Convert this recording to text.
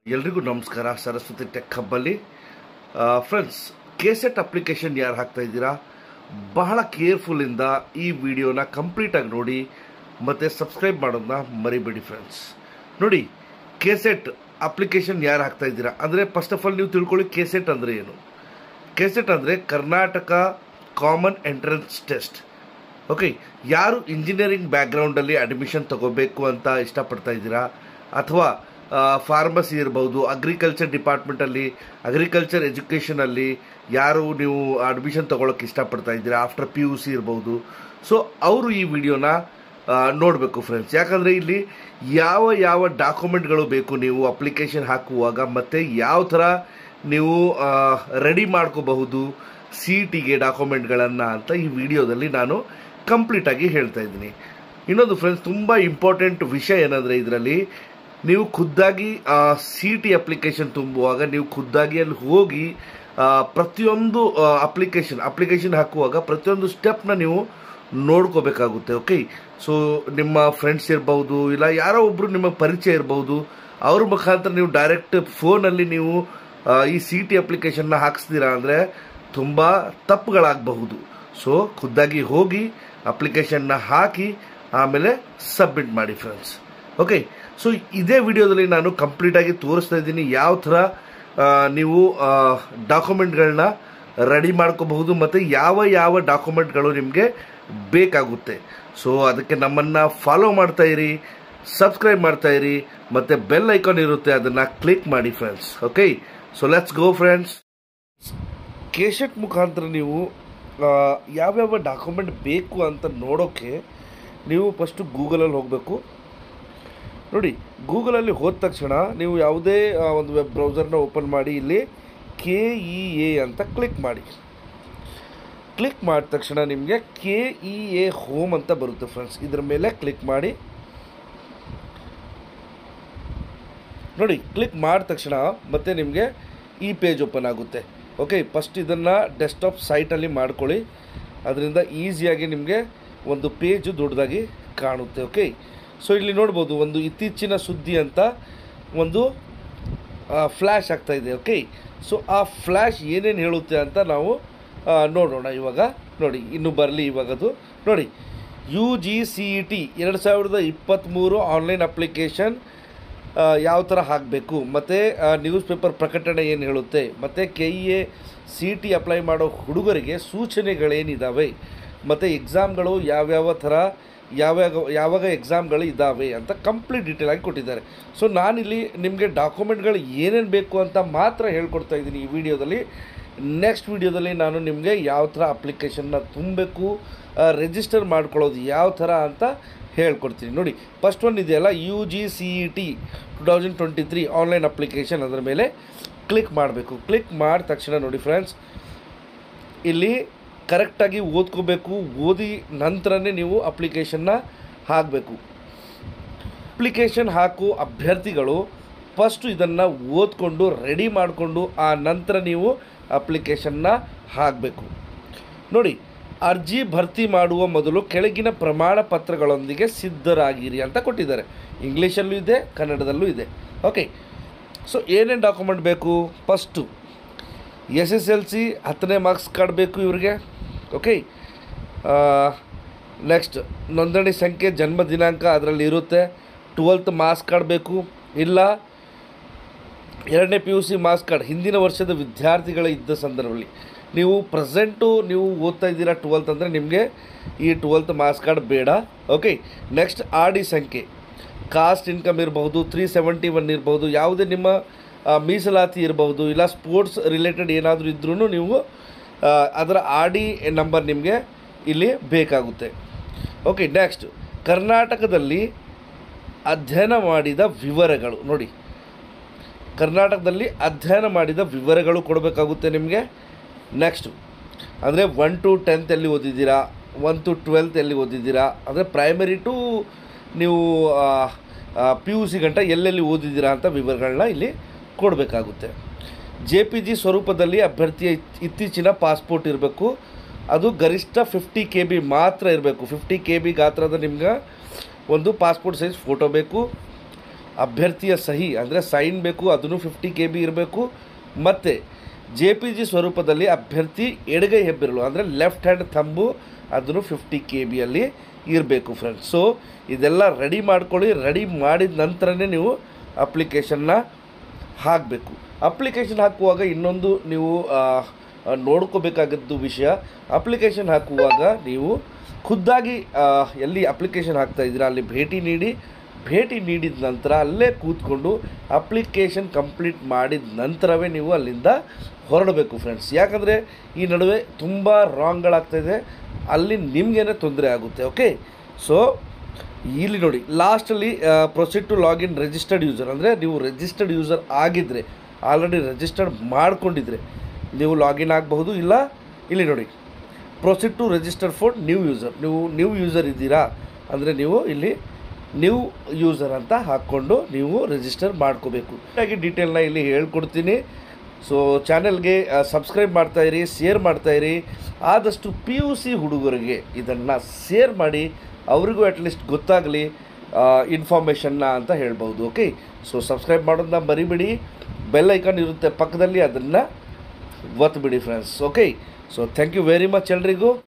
ಎಲ್ರಿಗೂ ನಮಸ್ಕಾರ ಸರಸ್ವತಿ ಟೆಕ್ ಹಬ್ಬಲ್ಲಿ ಫ್ರೆಂಡ್ಸ್ ಕೇಸೆಟ್ ಅಪ್ಲಿಕೇಶನ್ ಯಾರು ಹಾಕ್ತಾ ಇದ್ದೀರಾ ಬಹಳ ಕೇರ್ಫುಲ್ಲಿಂದ ಈ ವಿಡಿಯೋನ ಕಂಪ್ಲೀಟಾಗಿ ನೋಡಿ ಮತ್ತು ಸಬ್ಸ್ಕ್ರೈಬ್ ಮಾಡೋದನ್ನ ಮರಿಬೇಡಿ ಫ್ರೆಂಡ್ಸ್ ನೋಡಿ ಕೇಸೆಟ್ ಅಪ್ಲಿಕೇಶನ್ ಯಾರು ಹಾಕ್ತಾ ಇದ್ದೀರಾ ಅಂದರೆ ಫಸ್ಟ್ ಆಫ್ ಆಲ್ ನೀವು ತಿಳ್ಕೊಳ್ಳಿ ಕೇಸೆಟ್ ಅಂದರೆ ಏನು ಕೆಸೆಟ್ ಅಂದರೆ Karnataka common entrance test okay ಯಾರು ಇಂಜಿನಿಯರಿಂಗ್ ಬ್ಯಾಕ್ಗ್ರೌಂಡಲ್ಲಿ ಅಡ್ಮಿಷನ್ ತಗೋಬೇಕು ಅಂತ ಇಷ್ಟಪಡ್ತಾ ಇದ್ದೀರಾ ಅಥವಾ ಫಾರ್ಮಸಿ ಇರ್ಬೋದು ಅಗ್ರಿಕಲ್ಚರ್ ಡಿಪಾರ್ಟ್ಮೆಂಟಲ್ಲಿ ಅಗ್ರಿಕಲ್ಚರ್ ಎಜುಕೇಷನಲ್ಲಿ ಯಾರು ನೀವು ಅಡ್ಮಿಷನ್ ತೊಗೊಳಕ್ಕೆ ಇಷ್ಟಪಡ್ತಾ ಇದ್ದೀರಾ ಆಫ್ಟರ್ ಪಿ ಯು ಸಿ ಇರ್ಬೋದು ಸೊ ಅವರು ಈ ವಿಡಿಯೋನ ನೋಡಬೇಕು ಫ್ರೆಂಡ್ಸ್ ಯಾಕಂದರೆ ಇಲ್ಲಿ ಯಾವ ಯಾವ ಡಾಕ್ಯುಮೆಂಟ್ಗಳು ಬೇಕು ನೀವು ಅಪ್ಲಿಕೇಶನ್ ಹಾಕುವಾಗ ಮತ್ತು ಯಾವ ಥರ ನೀವು ರೆಡಿ ಮಾಡ್ಕೋಬಹುದು ಸಿ ಟಿಗೆ ಡಾಕ್ಯುಮೆಂಟ್ಗಳನ್ನು ಅಂತ ಈ ವಿಡಿಯೋದಲ್ಲಿ ನಾನು ಕಂಪ್ಲೀಟಾಗಿ ಹೇಳ್ತಾ ಇದ್ದೀನಿ ಇನ್ನೊಂದು ಫ್ರೆಂಡ್ಸ್ ತುಂಬ ಇಂಪಾರ್ಟೆಂಟ್ ವಿಷಯ ಏನಂದರೆ ಇದರಲ್ಲಿ ನೀವು ಖುದ್ದಾಗಿ ಸಿ ಟಿ ಅಪ್ಲಿಕೇಶನ್ ತುಂಬುವಾಗ ನೀವು ಖುದ್ದಾಗಿ ಅಲ್ಲಿ ಹೋಗಿ ಆ, ಪ್ರತಿಯೊಂದು ಅಪ್ಲಿಕೇಶನ್ ಅಪ್ಲಿಕೇಶನ್ ಹಾಕುವಾಗ ಪ್ರತಿಯೊಂದು ಸ್ಟೆಪ್ನ ನೀವು ನೋಡ್ಕೋಬೇಕಾಗುತ್ತೆ ಓಕೆ ಸೊ ನಿಮ್ಮ ಫ್ರೆಂಡ್ಸ್ ಇರ್ಬೋದು ಇಲ್ಲ ಯಾರೋ ಒಬ್ಬರು ನಿಮ್ಮ ಪರಿಚಯ ಇರ್ಬೋದು ಅವ್ರ ಮುಖಾಂತರ ನೀವು ಡೈರೆಕ್ಟ್ ಫೋನಲ್ಲಿ ನೀವು ಆ, ಈ ಸಿ ಟಿ ಅಪ್ಲಿಕೇಶನ್ನ ಹಾಕಿಸ್ತೀರಾ ಅಂದರೆ ತುಂಬ ತಪ್ಪುಗಳಾಗಬಹುದು ಸೊ ಖುದ್ದಾಗಿ ಹೋಗಿ ಅಪ್ಲಿಕೇಶನ್ನ ಹಾಕಿ ಆಮೇಲೆ ಸಬ್ಮಿಟ್ ಮಾಡಿ ಫ್ರೆಂಡ್ಸ್ ಓಕೆ ಸೊ ಇದೇ ವಿಡಿಯೋದಲ್ಲಿ ನಾನು ಕಂಪ್ಲೀಟಾಗಿ ತೋರಿಸ್ತಾ ಇದ್ದೀನಿ ಯಾವ ಥರ ಆ, ನೀವು ಡಾಕ್ಯುಮೆಂಟ್ಗಳನ್ನ ರೆಡಿ ಮಾಡ್ಕೋಬಹುದು ಮತ್ತು ಯಾವ ಯಾವ ಡಾಕ್ಯುಮೆಂಟ್ಗಳು ನಿಮಗೆ ಬೇಕಾಗುತ್ತೆ ಸೊ ಅದಕ್ಕೆ ನಮ್ಮನ್ನು ಫಾಲೋ ಮಾಡ್ತಾ ಇರಿ ಸಬ್ಸ್ಕ್ರೈಬ್ ಮಾಡ್ತಾ ಇರಿ ಮತ್ತು ಬೆಲ್ ಐಕಾನ್ ಇರುತ್ತೆ ಅದನ್ನು ಕ್ಲಿಕ್ ಮಾಡಿ friends okay so let's go friends KCET ಮುಖಾಂತರ ನೀವು ಆ, ಯಾವ್ಯಾವ ಡಾಕ್ಯುಮೆಂಟ್ ಬೇಕು ಅಂತ ನೋಡೋಕ್ಕೆ ನೀವು ಫಸ್ಟು ಗೂಗಲಲ್ಲಿ ಹೋಗಬೇಕು ನೋಡಿ ಗೂಗಲಲ್ಲಿ ಹೋದ ತಕ್ಷಣ ನೀವು ಯಾವುದೇ ಆ, ಒಂದು ವೆಬ್ ಬ್ರೌಸರ್ನ ಓಪನ್ ಮಾಡಿ ಇಲ್ಲಿ ಕೆ ಇ ಎ ಅಂತ ಕ್ಲಿಕ್ ಮಾಡಿ ಕ್ಲಿಕ್ ಮಾಡಿದ ತಕ್ಷಣ ನಿಮಗೆ ಕೆ ಇ ಎ ಹೋಮ್ ಅಂತ ಬರುತ್ತೆ ಫ್ರೆಂಡ್ಸ್ ಇದ್ರ ಮೇಲೆ ಕ್ಲಿಕ್ ಮಾಡಿ ನೋಡಿ ಕ್ಲಿಕ್ ಮಾಡಿದ ತಕ್ಷಣ ಮತ್ತೆ ನಿಮಗೆ ಈ ಪೇಜ್ ಓಪನ್ ಆಗುತ್ತೆ ಓಕೆ ಫಸ್ಟ್ ಇದನ್ನು ಡೆಸ್ಕ್ಟಾಪ್ ಸೈಟಲ್ಲಿ ಮಾಡ್ಕೊಳ್ಳಿ ಅದರಿಂದ ಈಸಿಯಾಗಿ ನಿಮಗೆ ಒಂದು ಪೇಜು ದೊಡ್ಡದಾಗಿ ಕಾಣುತ್ತೆ ಓಕೆ ಸೊ ಇಲ್ಲಿ ನೋಡ್ಬೋದು ಒಂದು ಇತ್ತೀಚಿನ ಸುದ್ದಿ ಅಂತ ಒಂದು ಫ್ಲ್ಯಾಶ್ ಆಗ್ತಾ ಇದೆ ಓಕೆ ಸೊ ಆ ಫ್ಲ್ಯಾಶ್ ಏನೇನು ಹೇಳುತ್ತೆ ಅಂತ ನಾವು ಆ, ನೋಡೋಣ ಇವಾಗ ನೋಡಿ ಇನ್ನು ಬರಲಿ ಇವಾಗದು ನೋಡಿ U G C E T ಎರಡು ಸಾವಿರದ ಇಪ್ಪತ್ತ್ಮೂರು ಆನ್ಲೈನ್ ಅಪ್ಲಿಕೇಶನ್ ಯಾವ ಥರ ಹಾಕಬೇಕು ಮತ್ತು ನ್ಯೂಸ್ ಪೇಪರ್ ಪ್ರಕಟಣೆ ಏನು ಹೇಳುತ್ತೆ ಮತ್ತು K E A C T apply ಮಾಡೋ ಹುಡುಗರಿಗೆ ಸೂಚನೆಗಳೇನಿದ್ದಾವೆ ಮತ್ತು ಎಕ್ಸಾಮ್ಗಳು ಯಾವ್ಯಾವ ಥರ ಯಾವ್ಯಾವ ಯಾವಾಗ ಎಕ್ಸಾಮ್ಗಳು ಇದ್ದಾವೆ ಅಂತ ಕಂಪ್ಲೀಟ್ ಡೀಟೇಲ್ ಆಗಿ ಕೊಟ್ಟಿದ್ದಾರೆ ಸೊ ನಾನಿಲ್ಲಿ ನಿಮಗೆ ಡಾಕ್ಯುಮೆಂಟ್ಗಳು ಏನೇನು ಬೇಕು ಅಂತ ಮಾತ್ರ ಹೇಳ್ಕೊಡ್ತಾ ಇದ್ದೀನಿ ಈ ವಿಡಿಯೋದಲ್ಲಿ ನೆಕ್ಸ್ಟ್ ವಿಡಿಯೋದಲ್ಲಿ ನಾನು ನಿಮಗೆ ಯಾವ ಥರ ಅಪ್ಲಿಕೇಶನ್ನ ತುಂಬಬೇಕು ರಿಜಿಸ್ಟರ್ ಮಾಡ್ಕೊಳ್ಳೋದು ಯಾವ ಥರ ಅಂತ ಹೇಳ್ಕೊಡ್ತೀನಿ ನೋಡಿ ಫಸ್ಟ್ ಒನ್ ಇದೆಯಲ್ಲ U G C E T two thousand twenty three online application ಅದರ ಮೇಲೆ ಕ್ಲಿಕ್ ಮಾಡಬೇಕು ಕ್ಲಿಕ್ ಮಾಡಿದ ತಕ್ಷಣ ನೋಡಿ ಫ್ರೆಂಡ್ಸ್ ಇಲ್ಲಿ ಕರೆಕ್ಟಾಗಿ ಓದ್ಕೋಬೇಕು ಓದಿ ನಂತರನೇ ನೀವು ಅಪ್ಲಿಕೇಶನ್ನ ಹಾಕಬೇಕು ಅಪ್ಲಿಕೇಶನ್ ಹಾಕು ಅಭ್ಯರ್ಥಿಗಳು ಫಸ್ಟು ಇದನ್ನು ಓದ್ಕೊಂಡು ರೆಡಿ ಮಾಡಿಕೊಂಡು ಆ ನಂತರ ನೀವು ಅಪ್ಲಿಕೇಶನ್ನ ಹಾಕಬೇಕು ನೋಡಿ ಅರ್ಜಿ ಭರ್ತಿ ಮಾಡುವ ಮೊದಲು ಕೆಳಗಿನ ಪ್ರಮಾಣ ಪತ್ರಗಳೊಂದಿಗೆ ಸಿದ್ಧರಾಗಿರಿ ಅಂತ ಕೊಟ್ಟಿದ್ದಾರೆ ಇಂಗ್ಲೀಷಲ್ಲೂ ಇದೆ ಕನ್ನಡದಲ್ಲೂ ಇದೆ ಓಕೆ ಸೊ ಏನೇನು ಡಾಕ್ಯುಮೆಂಟ್ ಬೇಕು first S S L C ಹತ್ತನೇ ಮಾರ್ಕ್ಸ್ ಕಾರ್ಡ್ ಬೇಕು ಇವ್ರಿಗೆ ಓಕೆ ನೆಕ್ಸ್ಟ್ ನೋಂದಣಿ ಸಂಖ್ಯೆ ಜನ್ಮ ದಿನಾಂಕ ಅದರಲ್ಲಿ ಇರುತ್ತೆ ಟ್ವೆಲ್ತ್ ಮಾರ್ಕ್ಸ್ ಕಾರ್ಡ್ ಬೇಕು ಇಲ್ಲ ಎರಡನೇ P U C marks card ಹಿಂದಿನ ವರ್ಷದ ವಿದ್ಯಾರ್ಥಿಗಳ ಇದ್ದ ಸಂದರ್ಭದಲ್ಲಿ ನೀವು ಪ್ರೆಸೆಂಟು ನೀವು ಓದ್ತಾ ಇದ್ದೀರಾ ಟ್ವೆಲ್ತ್ ಅಂದರೆ ನಿಮಗೆ ಈ ಟ್ವೆಲ್ತ್ ಮಾರ್ಕ್ಸ್ ಕಾರ್ಡ್ ಬೇಡ ಓಕೆ ನೆಕ್ಸ್ಟ್ ಆರ್ ಡಿ ಸಂಖ್ಯೆ ಕಾಸ್ಟ್ ಇನ್ಕಮ್ ಇರಬಹುದು ತ್ರೀ ಸೆವೆಂಟಿ ಒನ್ ಇರ್ಬೋದು ಯಾವುದೇ ನಿಮ್ಮ ಆ, ಮೀಸಲಾತಿ ಇರಬಹುದು ಇಲ್ಲ ಸ್ಪೋರ್ಟ್ಸ್ ರಿಲೇಟೆಡ್ ಏನಾದರೂ ಇದ್ರೂ ನೀವು ಆ, ಅದರ ಆರ್ ಡಿ ನಂಬರ್ ನಿಮಗೆ ಇಲ್ಲಿ ಬೇಕಾಗುತ್ತೆ ಓಕೆ ನೆಕ್ಸ್ಟ್ ಕರ್ನಾಟಕದಲ್ಲಿ ಅಧ್ಯಯನ ಮಾಡಿದ ವಿವರಗಳು ನೋಡಿ ಕರ್ನಾಟಕದಲ್ಲಿ ಅಧ್ಯಯನ ಮಾಡಿದ ವಿವರಗಳು ಕೊಡಬೇಕಾಗುತ್ತೆ ನಿಮಗೆ ನೆಕ್ಸ್ಟು ಅಂದರೆ ಒನ್ ಟು ಟೆಂತ್ ಎಲ್ಲಿ ಓದಿದ್ದೀರಾ ಒನ್ ಟು ಟ್ವೆಲ್ತ್ ಎಲ್ಲಿ ಓದಿದ್ದೀರಾ ಅಂದರೆ ಪ್ರೈಮರಿ ಟು ನೀವು ಪಿ ಯು ಸಿ ಗಂಟ ಎಲ್ಲೆಲ್ಲಿ ಓದಿದ್ದೀರಾ ಅಂತ ವಿವರಗಳನ್ನ ಇಲ್ಲಿ ಕೊಡಬೇಕಾಗುತ್ತೆ ಜೆ ಪಿ ಜಿ ಸ್ವರೂಪದಲ್ಲಿ ಅಭ್ಯರ್ಥಿಯ ಇತ್- ಇತ್ತೀಚಿನ ಪಾಸ್ಪೋರ್ಟ್ ಇರಬೇಕು ಅದು ಗರಿಷ್ಠ ಫಿಫ್ಟಿ ಕೆ ಬಿ ಮಾತ್ರ ಇರಬೇಕು ಫಿಫ್ಟಿ ಕೆ ಬಿ ಗಾತ್ರದ ನಿಮ್ಗೆ ಒಂದು ಪಾಸ್ಪೋರ್ಟ್ ಸೈಜ್ ಫೋಟೋ ಬೇಕು ಅಭ್ಯರ್ಥಿಯ ಸಹಿ ಅಂದರೆ ಸೈನ್ ಬೇಕು ಅದನ್ನು ಫಿಫ್ಟಿ ಕೆ ಬಿ ಇರಬೇಕು ಮತ್ತು ಜೆ ಪಿ ಜಿ ಸ್ವರೂಪದಲ್ಲಿ ಅಭ್ಯರ್ಥಿ ಎಡಗೈ ಹೆಬ್ಬೆರಳು ಅಂದರೆ ಲೆಫ್ಟ್ ಹ್ಯಾಂಡ್ ಥಂಬು ಅದನ್ನು ಫಿಫ್ಟಿ ಕೆ ಬಿಯಲ್ಲಿ ಇರಬೇಕು ಫ್ರೆಂಡ್ಸ್ ಸೊ ಇದೆಲ್ಲ ರೆಡಿ ಮಾಡ್ಕೊಳ್ಳಿ ರೆಡಿ ಮಾಡಿದ ನಂತರನೇ ನೀವು ಅಪ್ಲಿಕೇಶನ್ನ ಹಾಕಬೇಕು ಅಪ್ಲಿಕೇಶನ್ ಹಾಕುವಾಗ ಇನ್ನೊಂದು ನೀವು ಆ, ಆ, ನೋಡ್ಕೋಬೇಕಾಗದ್ದು ವಿಷಯ ಅಪ್ಲಿಕೇಶನ್ ಹಾಕುವಾಗ ನೀವು ಖುದ್ದಾಗಿ ಆ, ಎಲ್ಲಿ ಅಪ್ಲಿಕೇಶನ್ ಹಾಕ್ತಾ ಇದ್ದೀರಾ ಅಲ್ಲಿ ಭೇಟಿ ನೀಡಿ ಭೇಟಿ ನೀಡಿದ ನಂತರ ಅಲ್ಲೇ ಕೂತ್ಕೊಂಡು ಅಪ್ಲಿಕೇಶನ್ ಕಂಪ್ಲೀಟ್ ಮಾಡಿದ ನಂತರವೇ ನೀವು ಅಲ್ಲಿಂದ ಹೊರಡಬೇಕು ಫ್ರೆಂಡ್ಸ್ ಯಾಕಂದರೆ ಈ ನಡುವೆ ತುಂಬ ರಾಂಗ್ಗಳಾಗ್ತಾಯಿದೆ ಅಲ್ಲಿ ನಿಮಗೇನೆ ತೊಂದರೆ ಆಗುತ್ತೆ ಓಕೆ ಸೊ ಇಲ್ಲಿ ನೋಡಿ ಲಾಸ್ಟಲ್ಲಿ proceed to login registered user ಅಂದರೆ ನೀವು ರಿಜಿಸ್ಟರ್ಡ್ ಯೂಸರ್ ಆಗಿದ್ದರೆ ಆಲ್ರೆಡಿ ರಿಜಿಸ್ಟರ್ಡ್ ಮಾಡ್ಕೊಂಡಿದ್ರೆ ನೀವು ಲಾಗಿನ್ ಆಗಬಹುದು ಇಲ್ಲ ಇಲ್ಲಿ ನೋಡಿ proceed to register for new user ನೀವು ನ್ಯೂ ಯೂಸರ್ ಇದ್ದೀರಾ ಅಂದರೆ ನೀವು ಇಲ್ಲಿ ನ್ಯೂ ಯೂಸರ್ ಅಂತ ಹಾಕ್ಕೊಂಡು ನೀವು ರಿಜಿಸ್ಟರ್ ಮಾಡ್ಕೋಬೇಕು ಹಾಗೆ ಡೀಟೇಲ್ನ ಇಲ್ಲಿ ಹೇಳ್ಕೊಡ್ತೀನಿ ಸೊ ಚಾನೆಲ್ಗೆ ಸಬ್ಸ್ಕ್ರೈಬ್ ಮಾಡ್ತಾಯಿರಿ ಶೇರ್ ಮಾಡ್ತಾಯಿರಿ ಆದಷ್ಟು ಪಿ ಯು ಸಿ ಹುಡುಗರಿಗೆ ಇದನ್ನು ಶೇರ್ ಮಾಡಿ ಅವರಿಗೂ ಅಟ್ಲೀಸ್ಟ್ ಗೊತ್ತಾಗಲಿ ಇನ್ಫಾರ್ಮೇಷನ್ನ ಅಂತ ಹೇಳ್ಬೋದು ಓಕೆ ಸೊ ಸಬ್ಸ್ಕ್ರೈಬ್ ಮಾಡೋದನ್ನ ಮರಿಬೇಡಿ ಬೆಲ್ ಐಕಾನ್ ಇರುತ್ತೆ ಪಕ್ಕದಲ್ಲಿ ಅದನ್ನು ಒತ್ಬಿಡಿ friends okay so thank you very much ಎಲ್ರಿಗೂ